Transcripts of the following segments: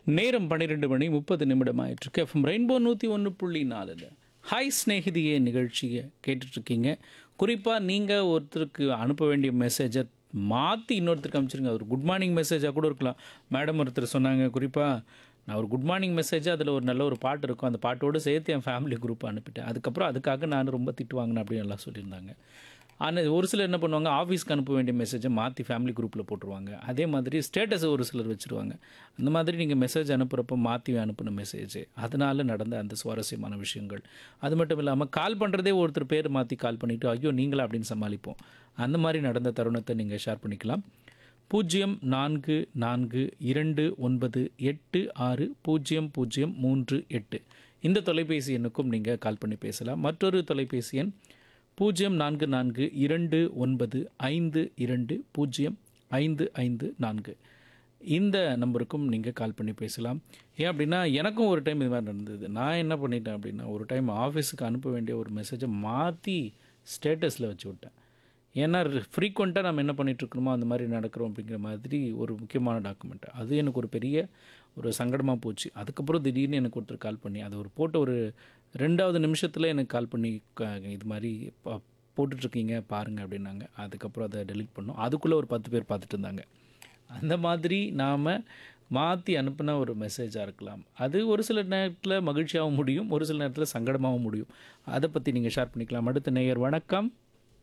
நேரம் பன்னிரெண்டு மணி முப்பது நிமிடம் ஆயிட்டுருக்கு எஃப்எம் ரெயின்போ நூற்றி ஒன்று புள்ளி நாலில் ஹாய் ஸ்நேகிதியே நிகழ்ச்சியை கேட்டுட்ருக்கீங்க குறிப்பாக நீங்கள் ஒருத்தருக்கு அனுப்ப வேண்டிய மெசேஜை மாற்றி இன்னொருத்தருக்கு அனுப்பிச்சிருங்க ஒரு குட் மார்னிங் மெசேஜாக கூட இருக்கலாம் மேடம் ஒருத்தர் சொன்னாங்க குறிப்பாக நான் ஒரு குட் மார்னிங் மெசேஜ் அதில் ஒரு நல்ல ஒரு பாட்டு இருக்கும் அந்த பாட்டோடு சேர்த்து என் ஃபேமிலி குரூப் அனுப்பிட்டேன் அதுக்கப்புறம் அதுக்காக நான் ரொம்ப திட்டு வாங்கினேன் அப்படின்னு எல்லாம் சொல்லியிருந்தாங்க ஆனால் ஒரு சிலர் என்ன பண்ணுவாங்க ஆஃபீஸ்க்கு அனுப்ப வேண்டிய மெசேஜை மாற்றி ஃபேமிலி குரூப்பில் போட்டுருவாங்க அதே மாதிரி ஸ்டேட்டஸை ஒரு சிலர் வச்சுருவாங்க அந்த மாதிரி நீங்கள் மெசேஜ் அனுப்புகிறப்ப மாற்றி அனுப்பின மெசேஜ் அதனால் நடந்த அந்த சுவாரஸ்யமான விஷயங்கள் அது மட்டும் இல்லாமல் கால் பண்ணுறதே ஒருத்தர் பேர் மாற்றி கால் பண்ணிவிட்டு ஐயோ நீங்களா அப்படின்னு சமாளிப்போம் அந்த மாதிரி நடந்த தருணத்தை நீங்கள் ஷேர் பண்ணிக்கலாம் பூஜ்ஜியம் நான்கு நான்கு இரண்டு ஒன்பது எட்டு ஆறு பூஜ்ஜியம் பூஜ்ஜியம் மூன்று எட்டு இந்த தொலைபேசி எண்ணுக்கும் நீங்கள் கால் பண்ணி பேசலாம் மற்றொரு தொலைபேசி எண் பூஜ்ஜியம் நான்கு நான்கு இரண்டு ஒன்பது ஐந்து இரண்டு பூஜ்ஜியம் ஐந்து ஐந்து நான்கு இந்த நம்பருக்கும் நீங்கள் கால் பண்ணி பேசலாம் ஏன் அப்படின்னா எனக்கும் ஒரு டைம் இது மாதிரி நடந்தது நான் என்ன பண்ணிட்டேன் அப்படின்னா ஒரு டைம் ஆஃபீஸுக்கு அனுப்ப வேண்டிய ஒரு மெசேஜை மாற்றி ஸ்டேட்டஸில் வச்சு விட்டேன் ஏன்னா ஃப்ரீக்வெண்ட்டாக நம்ம என்ன பண்ணிட்டு இருக்கணுமோ அந்த மாதிரி நடக்கிறோம் அப்படிங்கிற மாதிரி ஒரு முக்கியமான டாக்குமெண்ட் அது எனக்கு ஒரு பெரிய ஒரு சங்கடமாக போச்சு அதுக்கப்புறம் திடீர்னு எனக்கு ஒருத்தர் கால் பண்ணி அது ஒரு போட்ட ஒரு ரெண்டாவது நிமிஷத்தில் எனக்கு கால் பண்ணி க- இது மாதிரி ப- போட்டுட்ருக்கீங்க பாருங்கள் அப்படின்னாங்க அதுக்கப்புறம் அதை டெலீட் பண்ணோம் அதுக்குள்ளே ஒரு பத்து பேர் பார்த்துட்டு இருந்தாங்க அந்த மாதிரி நாம் மாற்றி அனுப்பின ஒரு மெசேஜாக இருக்கலாம் அது ஒரு சில நேரத்தில் மகிழ்ச்சியாகவும் முடியும் ஒரு சில நேரத்தில் சங்கடமாகவும் முடியும் அதை பற்றி நீங்கள் ஷேர் பண்ணிக்கலாம் அடுத்த நேயர் வணக்கம்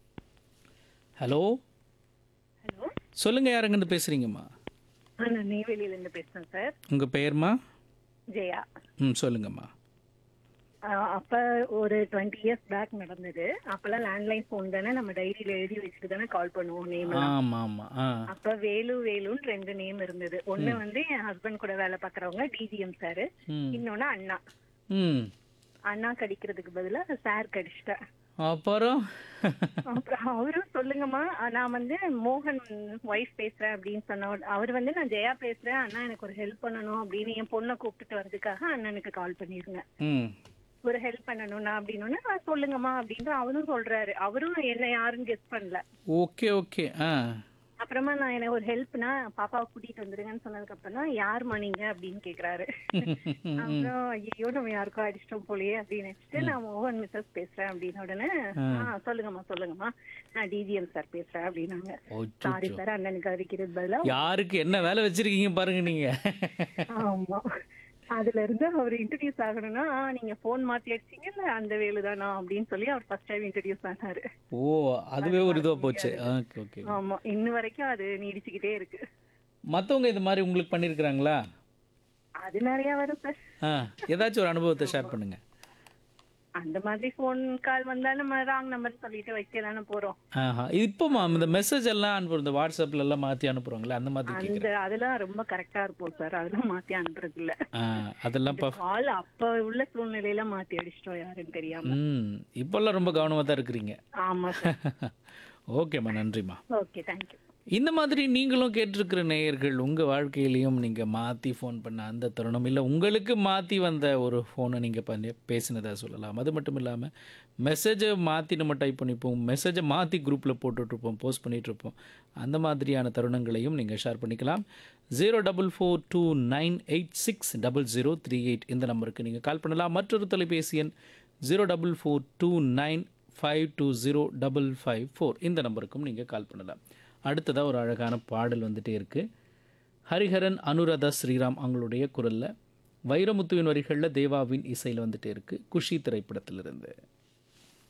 ஹலோ ஹலோ சொல்லுங்கள் யாருங்கன்னு பேசுகிறீங்கம்மா நான் நெய்வேலியிலேருந்து பேசுகிறேன் சார் உங்கள் பெயர்மா ஜெயா ம் சொல்லுங்கம்மா ஆஹ் அப்ப ஒரு டுவெண்ட்டி இயர்ஸ் பேக் நடந்தது அப்பெல்லாம் லேண்ட்லைன் ஃபோன் தானே நம்ம டைரியில எழுதி வச்சுட்டு தானே கால் பண்ணுவோம் நேம் ஆமாம் ஆமாம் ஆ அப்ப வேலு வேலுன்னு ரெண்டு நேம் இருந்தது ஒண்ணு வந்து என் ஹஸ்பண்ட் கூட வேலை பாக்குறவங்க டிஜிஎம் சார் ம் இன்னொன்னு அண்ணா ம் அண்ணா கடிக்கிறதுக்கு பதிலா சார் கடிச்சிட்டேன் அப்புறம் அப்புறம் அவரும் சொல்லுங்கம்மா நான் வந்து மோகன் ஒய்ஃப் பேசுறேன் அப்படின்னு சொன்ன உடனே- அவர் வந்து நான் ஜெயா பேசுறேன் அண்ணா எனக்கு ஒரு ஹெல்ப் பண்ணணும் அப்படின்னு என் பொண்ணை கூப்பிட்டுட்டு வர்றதுக்காக அண்ணனுக்கு கால் பண்ணிருந்தேன் ம் ஒரு ஹெல்ப் பண்ணணும்னா அப்படின்னு நான் சொல்லுங்கம்மா அப்படின்னு அவரும் சொல்றாரு அவரும் என்ன யாருன்னு கெஸ் பண்ணல ஓகே ஓகே ஆ அப்புறமா நான் எனக்கு ஒரு ஹெல்ப்னா பாப்பாவை கூட்டிட்டு வந்துருங்கன்னு சொன்னதுக்கு அப்புறம் தான் யாரும்மா நீங்க அப்படின்னு கேக்குறாரு அப்புறம் ஐயோ நம்ம யாருக்கோ அடிச்சிட்டோம் போலயே அப்படின்னு நினைச்சிட்டு நான் மோகன் மிஸ்ஸஸ் பேசுறேன் அப்படின்னு உடனே ஆ சொல்லுங்கம்மா சொல்லுங்கம்மா நான் டிஜிஎம் சார் பேசுறேன் அப்படின்னாங்க ஓச்சோ சாரி சார் அண்ணனுக்கு அடிக்கிறது பதிலா யாருக்கு என்ன வேலை வச்சிருக்கீங்க பாருங்க நீங்க ஆமா அதுல இருந்து அவர் இன்ட்ரடியூஸ் ஆகணும்னா "ஆ, நீங்க போன் மாத்தி அடிச்சீங்கல்ல அந்த வேலு தானா அப்படின்னு சொல்லி அவர் ஃபர்ஸ்ட் டைம் இன்ட்ரடியூஸ் ஆனாரு ஓ அதுவே ஒரு இதுவாக போச்சு ஓகே ஓகே ஆமா இன்ன வரைக்கும் அது நீடிச்சுக்கிட்டே இருக்கு மற்றவங்க இது மாதிரி உங்களுக்கு பண்ணியிருக்கிறாங்களா அது நிறைய வரும் சார் ஆ ஏதாச்சும் ஒரு அனுபவத்தை ஷேர் பண்ணுங்க அந்த மாதிரி போன் கால் வந்தா நம்ம ராங் நம்பர் சொல்லிட்டு வைக்க தானே போறோம் ஆஹா இப்போமா இந்த மெசேஜ் எல்லாம் அனுப்புறோம் இந்த வாட்ஸ்அப்ல எல்லாம் மாற்றி அனுப்புகிறாங்களே அந்த மாதிரி கேட்குறேன் அந்த அதெல்லாம் ரொம்ப கரெக்டா இருப்போம் சார் அதெல்லாம் மாத்தி அனுப்புறது இல்ல ஆ அதெல்லாம் பா கால் அப்ப உள்ள சூழ்நிலையில மாத்தி அடிச்சிட்டோம் யாருன்னு தெரியாம ம் இப்போல்லாம் ரொம்ப கவனமாக தான் இருக்கிறீங்க ஆமா சார் ஓகேம்மா நன்றிம்மா ஓகே தேங்க்யூ இந்த மாதிரி நீங்களும் கேட்டிருக்கிற நேயர்கள் உங்கள் வாழ்க்கையிலையும் நீங்கள் மாற்றி ஃபோன் பண்ண அந்த தருணம் இல்லை உங்களுக்கு மாற்றி வந்த ஒரு ஃபோனை நீங்கள் பண்ணி பேசினதா சொல்லலாம் அது மட்டும் இல்லாமல் மெசேஜை மாற்றி நம்ம டைப் பண்ணிப்போம் மெசேஜை மாற்றி குரூப்பில் போட்டுட்ருப்போம் போஸ்ட் பண்ணிகிட்ருப்போம் அந்த மாதிரியான தருணங்களையும் நீங்கள் ஷேர் பண்ணிக்கலாம் zero double four two nine eight six double zero three eight இந்த நம்பருக்கு நீங்கள் கால் பண்ணலாம் மற்றொரு தொலைபேசி எண் zero double four two nine five two zero double five four இந்த நம்பருக்கும் நீங்கள் கால் பண்ணலாம் அடுத்ததாக ஒரு அழகான பாடல் வந்துட்டே இருக்குது ஹரிஹரன் அனுராதா ஸ்ரீராம் அவங்களுடைய குரலில் வைரமுத்துவின் வரிகளில் தேவாவின் இசையில் வந்துட்டே இருக்குது குஷி திரைப்படத்திலிருந்து